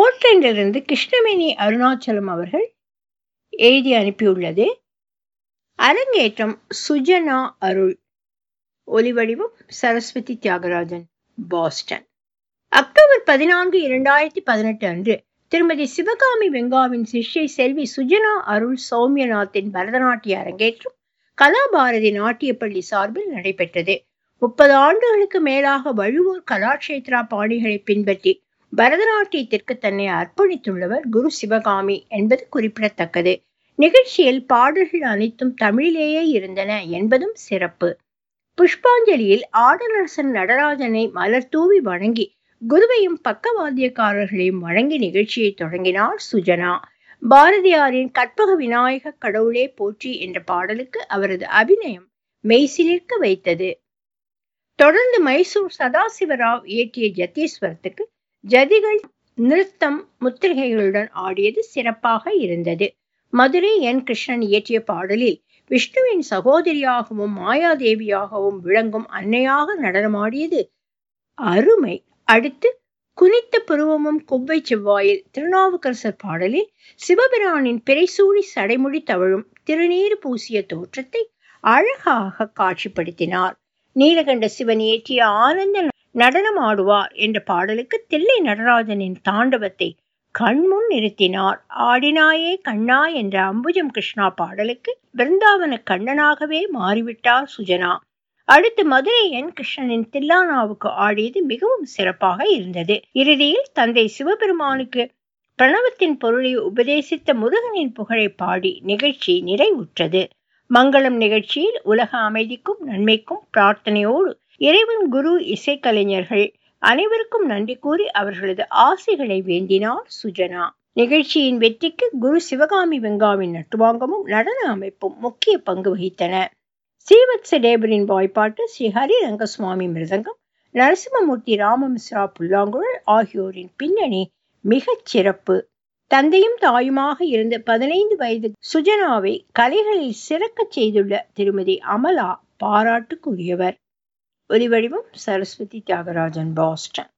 போர்ட்லேண்டிலிருந்து கிருஷ்ணவேணி அருணாச்சலம் அவர்கள் எழுதி அனுப்பியுள்ளது அரங்கேற்றம் சுஜனா அருள் ஒலிவடிவம் சரஸ்வதி தியாகராஜன் பாஸ்டன் அக்டோபர் பதினான்கு இரண்டாயிரத்தி பதினெட்டு அன்று திருமதி சிவகாமி வெங்காவின் சிஷ்யை செல்வி சுஜனா அருள் சௌமியநாத்தின் பரதநாட்டிய அரங்கேற்றம் கலாபாரதி நாட்டியப்பள்ளி சார்பில் நடைபெற்றது முப்பது ஆண்டுகளுக்கு மேலாக வழுவூர் கலாட்சேத்ரா பாணிகளை பின்பற்றி பரதநாட்டியத்திற்கு தன்னை அர்ப்பணித்துள்ளவர் குரு சிவகாமி என்பது குறிப்பிடத்தக்கது நிகழ்ச்சியில் பாடல்கள் அனைத்தும் தமிழிலேயே இருந்தன என்பதும் சிறப்பு புஷ்பாஞ்சலியில் ஆடலரசன் நடராஜனை மலர் தூவி வணங்கி குருவையும் பக்கவாத்தியக்காரர்களையும் வழங்கி நிகழ்ச்சியை தொடங்கினார் சுஜனா பாரதியாரின் கற்பக விநாயக கடவுளே போற்றி என்ற பாடலுக்கு அவரது அபிநயம் மெய்சிலிர்க்க வைத்தது தொடர்ந்து மைசூர் சதாசிவராவ் இயற்றிய ஜத்தீஸ்வரத்துக்கு ஜதிகள் நிறுத்தம் முத்திரைகளுடன் ஆடியது சிறப்பாக இருந்தது மதுரை என் கிருஷ்ணன் இயற்றிய பாடலில் விஷ்ணுவின் சகோதரியாகவும் மாயாதேவியாகவும் விளங்கும் அன்னையாக நடனமாடியது அருமை அடுத்து குனித்த புருவமும் குவ்வை செவ்வாயில் திருநாவுக்கரசர் பாடலில் சிவபிரானின் பிறைசூடி சடைமுடி தவழும் திருநீர் பூசிய தோற்றத்தை அழகாக காட்சிப்படுத்தினார் நீலகண்ட சிவன் இயற்றிய ஆனந்த நடனம் ஆடுவார் என்ற பாடலுக்கு தில்லை நடராஜனின் தாண்டவத்தை கண்முன் நிறுத்தினார் ஆடினாயே கண்ணா என்ற அம்புஜம் கிருஷ்ணா பாடலுக்கு பிருந்தாவன கண்ணனாகவே மாறிவிட்டார் சுஜனா அடுத்து மதுரை என் கிருஷ்ணனின் தில்லானாவுக்கு ஆடியது மிகவும் சிறப்பாக இருந்தது இறுதியில் தந்தை சிவபெருமானுக்கு பிரணவத்தின் பொருளை உபதேசித்த முருகனின் புகழை பாடி நிகழ்ச்சி நிறைவுற்றது மங்களம் நிகழ்ச்சியில் உலக அமைதிக்கும் நன்மைக்கும் பிரார்த்தனையோடு இறைவன் குரு இசைக்கலைஞர்கள் அனைவருக்கும் நன்றி கூறி அவர்களது ஆசைகளை வேண்டினார் சுஜனா நிகழ்ச்சியின் வெற்றிக்கு குரு சிவகாமி வெங்காவின் நட்டுவாங்கமும் நடன அமைப்பும் முக்கிய பங்கு வகித்தன ஸ்ரீவத்ச டேபரின் வாய்ப்பாட்டு ஸ்ரீ ஹரி ரங்கசுவாமி மிருதங்கம் நரசிம்மமூர்த்தி ராமமிஸ்ரா புல்லாங்குழல் ஆகியோரின் பின்னணி மிகச் சிறப்பு தந்தையும் தாயுமாக இருந்த பதினைந்து வயது சுஜனாவை கலைகளில் சிறக்கச் செய்துள்ள திருமதி அமலா பாராட்டுக்குரியவர் ஒலிவடிவம் சரஸ்வதி தியாகராஜன் பாஸ்டன்